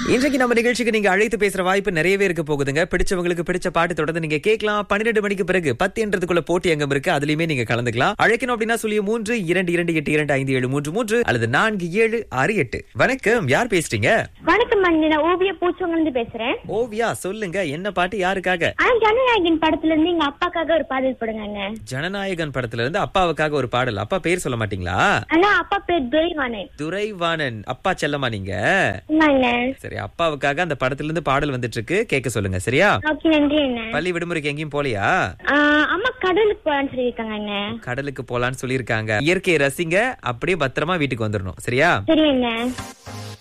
இன்றைக்கு நம்ம நிகழ்ச்சிக்கு நீங்க அழைத்து பேசுற வாய்ப்பு நிறையவே இருக்க போகுதுங்க பிடிச்சவங்களுக்கு பிடிச்ச பாட்டு தொடர்ந்து நீங்க கேட்கலாம் பன்னிரெண்டு மணிக்கு பிறகு பத்து என்றதுக்குள்ள போட்டி அங்கம் இருக்கு அதுலயுமே நீங்க கலந்துக்கலாம் அழைக்கணும் அப்படின்னா சொல்லி மூன்று இரண்டு இரண்டு எட்டு இரண்டு ஐந்து ஏழு மூன்று மூன்று அல்லது நான்கு ஏழு ஆறு எட்டு வணக்கம் யார் பேசுறீங்க வணக்கம் அண்ணி நான் ஓவிய பூச்சவங்க பேசுறேன் ஓவியா சொல்லுங்க என்ன பாட்டு யாருக்காக ஆனா ஜனநாயகன் படத்துல இருந்து எங்க அப்பாக்காக ஒரு பாடல் போடுங்க அண்ணே ஜனநாயகன் படத்துல இருந்து அப்பாவுக்காக ஒரு பாடல் அப்பா பேர் சொல்ல மாட்டீங்களா ஆனா அப்பா பேர் துரைவானன் துரைவாணன் அப்பா செல்லமா நீங்க ஆமாங்க சரி அப்பாவுக்காக அந்த படத்துல இருந்து பாடல் வந்துட்டு இருக்கு கேட்க சொல்லுங்க சரியா ஓகே நன்றி அண்ணே பள்ளி விடுமுறைக்கு எங்கேயும் போலியா ஆஹ் அம்மா கடலுக்கு போலான்னு சொல்லியிருக்காங்க அண்ணே கடலுக்கு போலான்னு சொல்லியிருக்காங்க இயற்கையை ரசிங்க அப்படியே பத்திரமா வீட்டுக்கு வந்துடணும் சரியா சரி அண்ணே